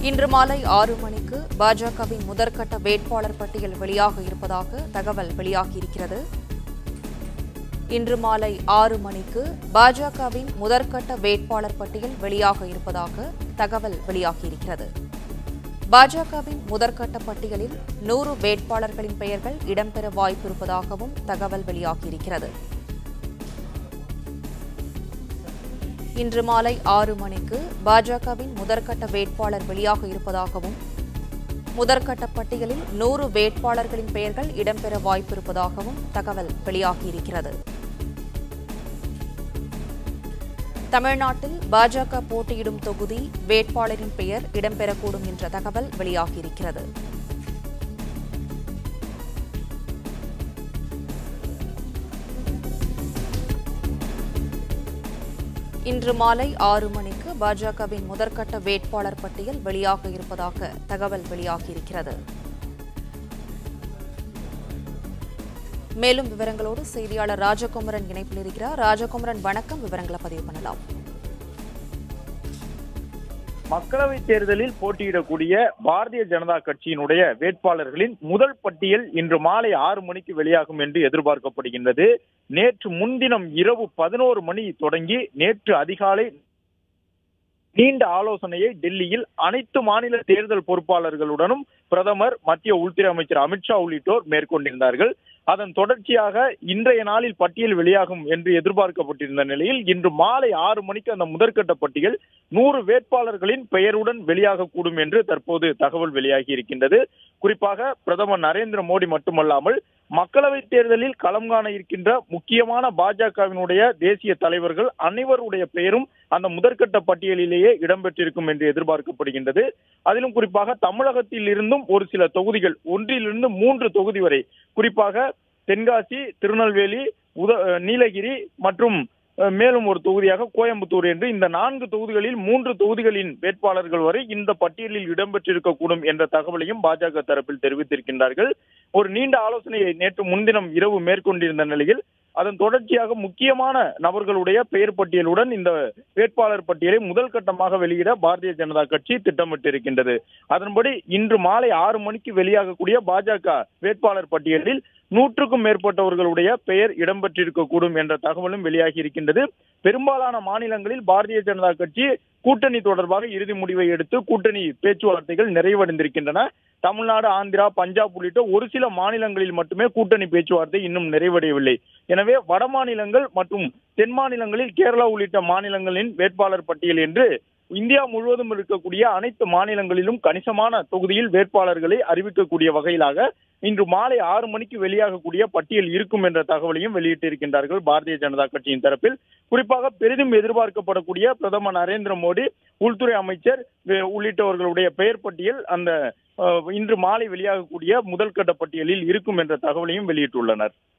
இன்று மாலை ஆறு மணிக்கு பாஜகவின் முதற்கட்ட வேட்பாளர் பட்டியல் வெளியாக இருப்பதாக தகவல் வெளியாகியிருக்கிறது இன்று மாலை ஆறு மணிக்கு பாஜகவின் முதற்கட்ட வேட்பாளர் பட்டியல் வெளியாக இருப்பதாக தகவல் வெளியாகியிருக்கிறது பாஜகவின் முதற்கட்ட பட்டியலில் நூறு வேட்பாளர்களின் பெயர்கள் இடம்பெற வாய்ப்பிருப்பதாகவும் தகவல் வெளியாகியிருக்கிறது இன்று மாலை ஆறு மணிக்கு பாஜகவின் முதற்கட்ட வேட்பாளர் வெளியாக இருப்பதாகவும் முதற்கட்ட பட்டியலில் நூறு வேட்பாளர்களின் பெயர்கள் இடம்பெற வாய்ப்பிருப்பதாகவும் தகவல் வெளியாகியிருக்கிறது தமிழ்நாட்டில் பாஜக போட்டியிடும் தொகுதி வேட்பாளரின் பெயர் இடம்பெறக்கூடும் என்ற தகவல் வெளியாகியிருக்கிறது இன்று மாலை ஆறு மணிக்கு பாஜகவின் முதற்கட்ட வேட்பாளர் பட்டியல் வெளியாக இருப்பதாக தகவல் வெளியாகியிருக்கிறது மேலும் விவரங்களோடு செய்தியாளர் ராஜகுமரன் இணைப்பில் இருக்கிறார் ராஜகுமரன் வணக்கம் விவரங்களை பதிவு பண்ணலாம் மக்களவை தேர்தலில் போட்டியிடக்கூடிய பாரதிய ஜனதா கட்சியினுடைய வேட்பாளர்களின் முதல் பட்டியல் இன்று மாலை ஆறு மணிக்கு வெளியாகும் என்று எதிர்பார்க்கப்படுகின்றது நேற்று முன்தினம் இரவு பதினோரு மணி தொடங்கி நேற்று அதிகாலை நீண்ட ஆலோசனையை டெல்லியில் அனைத்து மாநில தேர்தல் பொறுப்பாளர்களுடனும் பிரதமர் மத்திய உள்துறை அமைச்சர் அமித்ஷா உள்ளிட்டோர் மேற்கொண்டிருந்தார்கள் அதன் தொடர்ச்சியாக இன்றைய நாளில் பட்டியல் வெளியாகும் என்று எதிர்பார்க்கப்பட்டிருந்த நிலையில் இன்று மாலை ஆறு மணிக்கு அந்த முதற்கட்ட பட்டியல் நூறு வேட்பாளர்களின் பெயருடன் வெளியாகக்கூடும் என்று தற்போது தகவல் வெளியாகி இருக்கின்றது குறிப்பாக பிரதமர் நரேந்திர மோடி மட்டுமல்லாமல் மக்களவை தேர்தலில் களம் காண இருக்கின்ற முக்கியமான பாஜகவினுடைய தேசிய தலைவர்கள் அனைவருடைய பெயரும் அந்த முதற்கட்ட பட்டியலிலேயே இடம்பெற்றிருக்கும் என்று எதிர்பார்க்கப்படுகின்றது அதிலும் குறிப்பாக தமிழகத்தில் இருந்தும் ஒரு சில தொகுதிகள் ஒன்றிலிருந்து மூன்று தொகுதி வரை குறிப்பாக தென்காசி திருநெல்வேலி உத நீலகிரி மற்றும் மேலும் ஒரு தொகுதியாக கோயம்புத்தூர் என்று இந்த நான்கு தொகுதிகளில் மூன்று தொகுதிகளின் வேட்பாளர்கள் வரை இந்த பட்டியலில் இடம்பெற்றிருக்கக்கூடும் என்ற தகவலையும் பாஜக தரப்பில் தெரிவித்திருக்கின்றார்கள் ஒரு நீண்ட ஆலோசனையை நேற்று முன்தினம் இரவு மேற்கொண்டிருந்த நிலையில் அதன் தொடர்ச்சியாக முக்கியமான நபர்களுடைய பெயர் பட்டியலுடன் இந்த வேட்பாளர் பட்டியலை முதல் கட்டமாக வெளியிட பாரதிய ஜனதா கட்சி திட்டமிட்டிருக்கின்றது அதன்படி இன்று மாலை ஆறு மணிக்கு வெளியாகக்கூடிய பாஜக வேட்பாளர் பட்டியலில் நூற்றுக்கும் மேற்பட்டவர்களுடைய பெயர் இடம்பெற்றிருக்கக்கூடும் என்ற தகவலும் வெளியாகி இருக்கின்றது பெரும்பாலான மாநிலங்களில் பாரதிய ஜனதா கட்சி கூட்டணி தொடர்பாக இறுதி முடிவை எடுத்து கூட்டணி பேச்சுவார்த்தைகள் நிறைவடைந்திருக்கின்றன தமிழ்நாடு ஆந்திரா பஞ்சாப் உள்ளிட்ட ஒரு சில மாநிலங்களில் மட்டுமே கூட்டணி பேச்சுவார்த்தை இன்னும் நிறைவடையவில்லை எனவே வட மாநிலங்கள் மற்றும் தென் மாநிலங்களில் கேரளா உள்ளிட்ட மாநிலங்களின் வேட்பாளர் பட்டியல் என்று இந்தியா முழுவதும் இருக்கக்கூடிய அனைத்து மாநிலங்களிலும் கணிசமான தொகுதியில் வேட்பாளர்களை அறிவிக்கக்கூடிய வகையிலாக இன்று மாலை ஆறு மணிக்கு வெளியாகக்கூடிய பட்டியல் இருக்கும் என்ற தகவலையும் வெளியிட்டிருக்கின்றார்கள் பாரதிய ஜனதா கட்சியின் தரப்பில் குறிப்பாக பெரிதும் எதிர்பார்க்கப்படக்கூடிய பிரதமர் நரேந்திர மோடி உள்துறை அமைச்சர் உள்ளிட்டவர்களுடைய பெயர் பட்டியல் அந்த இன்று மாலை வெளியாகக்கூடிய முதல் கட்ட பட்டியலில் இருக்கும் என்ற தகவலையும் வெளியிட்டுள்ளனர்